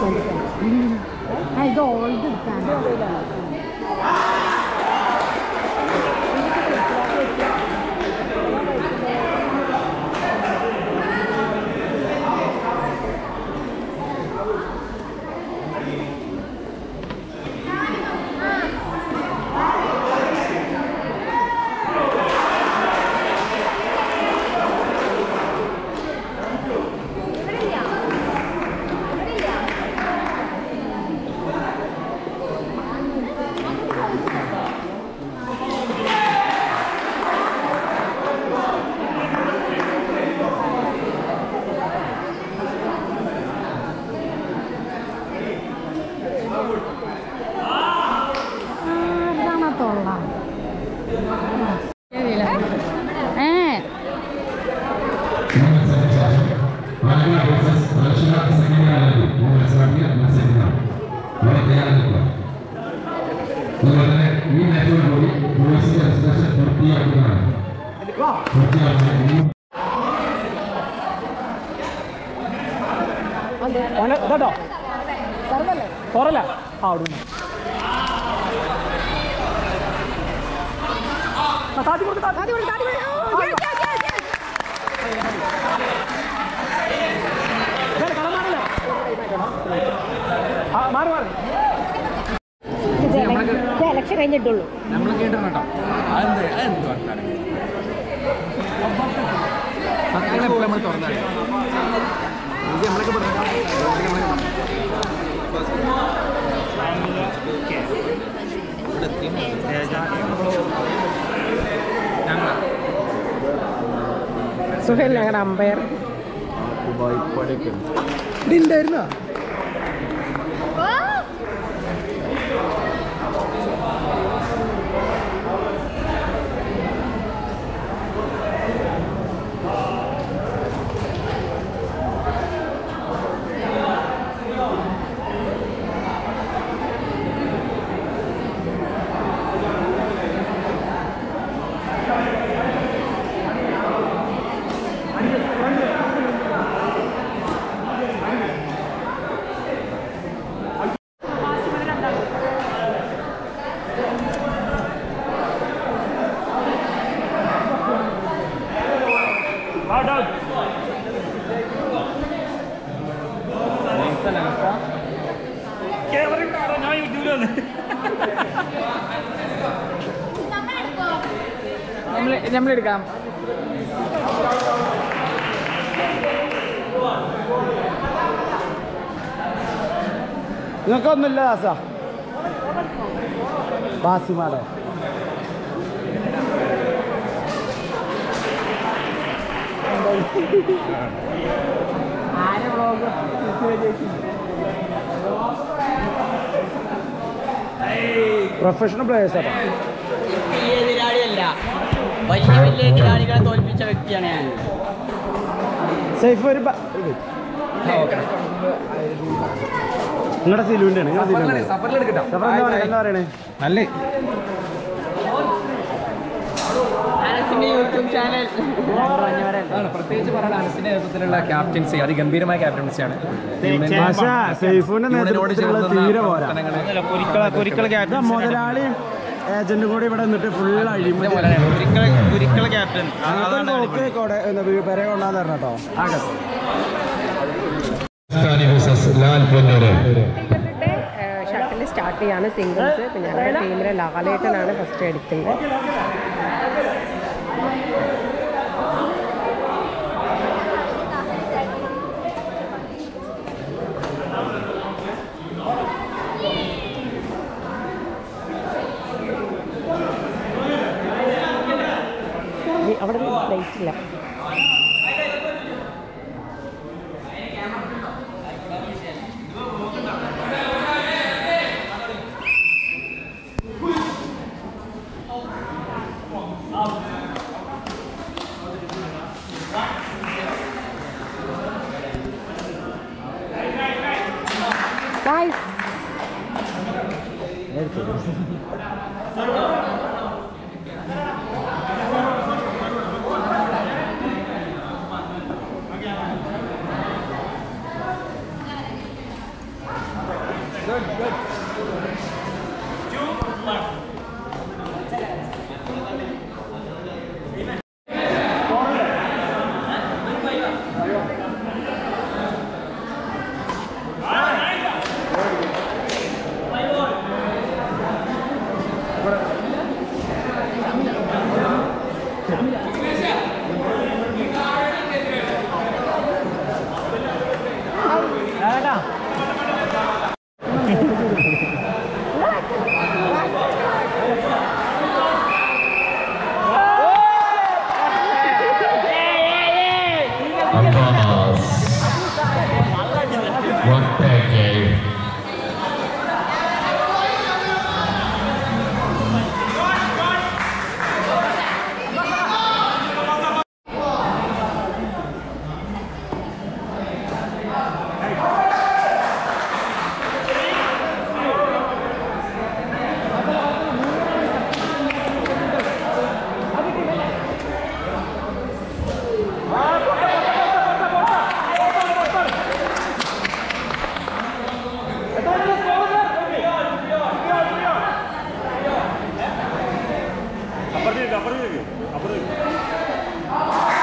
ആ ഇത് ഓൾഡ് എടുക്കാനാണ് ആരാണ് ആ തൊള്ള ഏ അതുപോലെ ഈ നെറ്റ്വർക്ക് കൂടി രജിസ്ട്രേഷൻ പൂർത്തിയാക്കുന്നതാണ് പൂർത്തിയാക്കുന്ന ഓനെ ഇതാട്ടോ തുറല്ല ആ അവിടെ താത്തി കൊടുക്ക് താത്തി കൊടുക്ക് താത്തി കൊടുക്ക് വേണ്ട, കളം മാറില്ല. ആ, മാറി മാറി ഇലക്ഷൻ കഴിഞ്ഞിട്ടുള്ളൂ നമ്മൾ കേട്ടിരുന്നു കേട്ടോ അതെന്ത് അതെന്ത് വർത്താനം സത്യങ്ങൾ എപ്പോഴും നമ്മൾ തുറന്നാണ് ഇത് നമ്മളൊക്കെ പറഞ്ഞു ഞങ്ങൾ സുഹേൽ ഞങ്ങളുടെ അമ്പയർ ഇവിടെ ഉണ്ടായിരുന്നോ നമ്മൾ നമ്മളെടുക്കാം നിങ്ങൾക്കൊന്നുമില്ല ദാസ ബാസിമാടെ പ്രൊഫഷണൽ പ്ലേയേഴ്സ് ആട്ടോ ഈ എതിരാളിയല്ല വലിയ വലിയ എതിരാളികളെ തോൽപ്പിച്ച വ്യക്തിയാണ് ഞാൻ സേഫ് ഒരു ബ- ഇത്. നിങ്ങളുടെ സിലുവിൻ്റെ നിങ്ങളുടെ സിലുവിൻ്റെ സഫറിൽ എടുക്കട്ടോ എന്താ പറയണേ നല്ല അനസിന്റെ യൂട്യൂബ് ചാനൽ അതാണ് പ്രത്യേകിച്ച് പറയാൻ അനസിന്റെ നേതൃത്വത്തിലുള്ള ക്യാപ്റ്റൻസി അതിഗംഭീരമായ ക്യാപ്റ്റൻസിയാണ് പക്ഷേ സേഫുവിന്റെ യൂണിയനോട് നേതൃത്വത്തിലുള്ള ചേർന്നുള്ള തീരെ പോരാ പ്രവർത്തനങ്ങള് ഇതാ മുതലാളിയും ഏജന്റും കൂടി ഇവിടെ നിന്നിട്ട് ഫുൾ അഴിമതി ക്യാപ്റ്റൻ അങ്ങനത്തെ നോക്ക് കൊട എന്താ പെരെ കൊണ്ടാന്ന് തരണം കേട്ടോ ആകട്ടെ ലാൽ പൊന്നൂര് ഷട്ടിൽ സ്റ്റാർട്ട് ചെയ്യാണ് സിംഗിൾസ് പിന്നെ ഞങ്ങളുടെ ടീമിലെ ലാലേട്ടനാണ് ഫസ്റ്റ് അടിക്കുന്നത് ഇനി അവിടെ ലൈറ്റ് ഇല്ല Nice. Abbas. What a game. അപ്പുറത്തേക്ക് അപ്പുറത്തേക്ക് അപ്പുറത്തേക്ക്